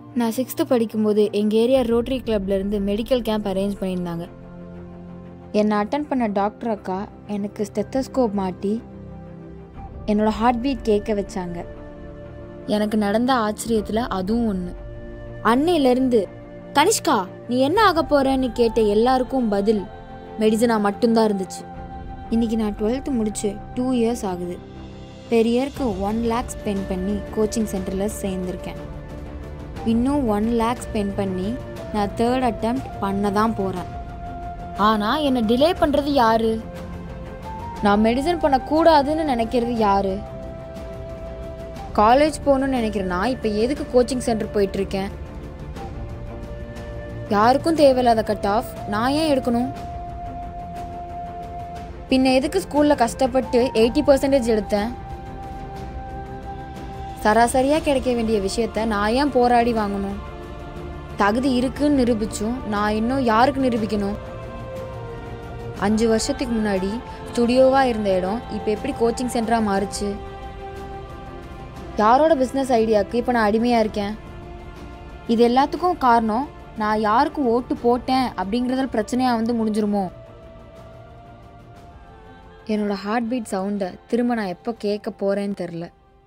நான் சிக்ஸ்த்து படிக்கும்போது எங்கள் ஏரியா ரோட்டரி இருந்து மெடிக்கல் கேம்ப் அரேஞ்ச் பண்ணியிருந்தாங்க என்னை அட்டன் பண்ண டாக்டர் அக்கா எனக்கு ஸ்டெத்தஸ்கோப் மாட்டி என்னோட ஹார்ட் பீட் கேட்க வச்சாங்க எனக்கு நடந்த ஆச்சரியத்தில் அதுவும் ஒன்று அன்னையிலேருந்து கனிஷ்கா நீ என்ன ஆக போறன்னு கேட்ட எல்லாருக்கும் பதில் மெடிசனா மட்டும்தான் இருந்துச்சு இன்னைக்கு நான் டுவெல்த்து முடிச்சு டூ இயர்ஸ் ஆகுது பெர் இயருக்கு ஒன் லேக் ஸ்பெண்ட் பண்ணி கோச்சிங் சென்டரில் சேர்ந்துருக்கேன் இன்னும் ஒன் லேக் ஸ்பெண்ட் பண்ணி நான் தேர்ட் அட்டெம்ப்ட் பண்ண தான் போகிறேன் ஆனால் என்னை டிலே பண்ணுறது யாரு நான் மெடிசன் பண்ணக்கூடாதுன்னு நினைக்கிறது யாரு காலேஜ் போகணும்னு நினைக்கிறேன்னா இப்போ எதுக்கு கோச்சிங் சென்டர் போயிட்டு இருக்கேன் யாருக்கும் தேவையில்லாத கட் ஆஃப் நான் ஏன் எடுக்கணும் பின்ன எதுக்கு ஸ்கூலில் கஷ்டப்பட்டு எயிட்டி பர்சன்டேஜ் எடுத்தேன் சராசரியாக கிடைக்க வேண்டிய விஷயத்த நான் ஏன் போராடி வாங்கணும் தகுதி இருக்குன்னு நிரூபிச்சும் நான் இன்னும் யாருக்கு நிரூபிக்கணும் அஞ்சு வருஷத்துக்கு முன்னாடி ஸ்டுடியோவாக இருந்த இடம் இப்போ எப்படி கோச்சிங் சென்டராக மாறுச்சு யாரோட பிஸ்னஸ் ஐடியாவுக்கு இப்போ நான் அடிமையாக இருக்கேன் இது எல்லாத்துக்கும் காரணம் நான் யாருக்கு ஓட்டு போட்டேன் அப்படிங்கிறதுல பிரச்சனையாக வந்து முடிஞ்சிருமோ என்னோட ஹார்ட் பீட் சவுண்டை திரும்ப நான் எப்போ கேட்க போகிறேன்னு தெரில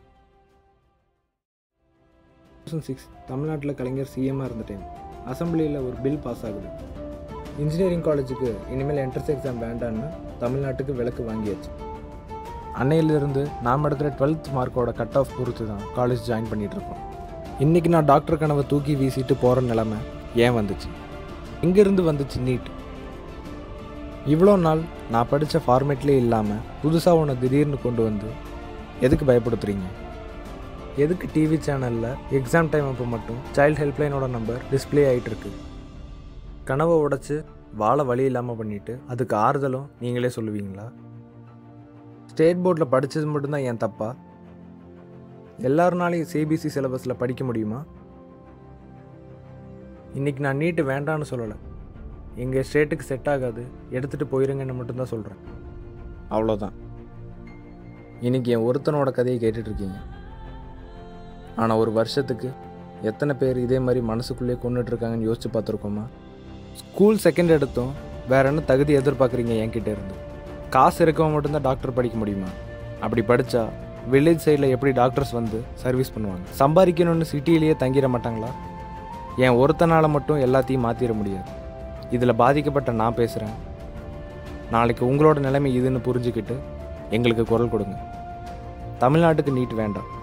தௌசண்ட் சிக்ஸ் தமிழ்நாட்டில் கலைஞர் சிஎம்மாக இருந்த டைம் அசம்பிளியில் ஒரு பில் பாஸ் ஆகுது இன்ஜினியரிங் காலேஜுக்கு இனிமேல் என்ட்ரன்ஸ் எக்ஸாம் வேண்டான்னு தமிழ்நாட்டுக்கு விலக்கு வாங்கியாச்சு அன்னையிலிருந்து நாம் எடுக்கிற டுவெல்த் மார்க்கோட கட் ஆஃப் பொறுத்து தான் காலேஜ் ஜாயின் பண்ணிட்டு இருக்கோம் இன்றைக்கி நான் டாக்டர் கனவை தூக்கி வீசிட்டு போகிற நிலமை ஏன் வந்துச்சு எங்கேருந்து வந்துச்சு நீட் இவ்வளோ நாள் நான் படித்த ஃபார்மேட்லேயே இல்லாமல் புதுசாக உன்னை திடீர்னு கொண்டு வந்து எதுக்கு பயப்படுத்துறீங்க எதுக்கு டிவி சேனலில் எக்ஸாம் டைம் அப்போ மட்டும் சைல்டு ஹெல்ப்லைனோட நம்பர் டிஸ்ப்ளே ஆகிட்டு இருக்கு கனவை உடைச்சு வாழ வழி இல்லாமல் பண்ணிட்டு அதுக்கு ஆறுதலும் நீங்களே சொல்லுவீங்களா ஸ்டேட் போர்டில் படித்தது மட்டும்தான் என் தப்பா எல்லாருனாலையும் சிபிசி சிலபஸில் படிக்க முடியுமா இன்னைக்கு நான் நீட்டு வேண்டான்னு சொல்லலை எங்கள் ஸ்டேட்டுக்கு செட் ஆகாது எடுத்துகிட்டு போயிருங்கன்னு மட்டும்தான் சொல்கிறேன் அவ்வளோதான் இன்னைக்கு என் ஒருத்தனோட கதையை கேட்டுட்டு இருக்கீங்க ஆனால் ஒரு வருஷத்துக்கு எத்தனை பேர் இதே மாதிரி மனசுக்குள்ளேயே கொண்டுட்டு இருக்காங்கன்னு யோசிச்சு பார்த்துருக்கோமா ஸ்கூல் செகண்ட் எடுத்தும் வேற என்ன தகுதி எதிர்பார்க்குறீங்க என்கிட்ட இருந்து காசு இருக்கவங்க மட்டும்தான் டாக்டர் படிக்க முடியுமா அப்படி படித்தா வில்லேஜ் சைடில் எப்படி டாக்டர்ஸ் வந்து சர்வீஸ் பண்ணுவாங்க சம்பாதிக்கணும்னு சிட்டியிலேயே தங்கிட மாட்டாங்களா என் ஒருத்தனால் மட்டும் எல்லாத்தையும் மாற்றிட முடியாது இதில் பாதிக்கப்பட்ட நான் பேசுகிறேன் நாளைக்கு உங்களோட நிலைமை இதுன்னு புரிஞ்சுக்கிட்டு எங்களுக்கு குரல் கொடுங்க தமிழ்நாட்டுக்கு நீட் வேண்டாம்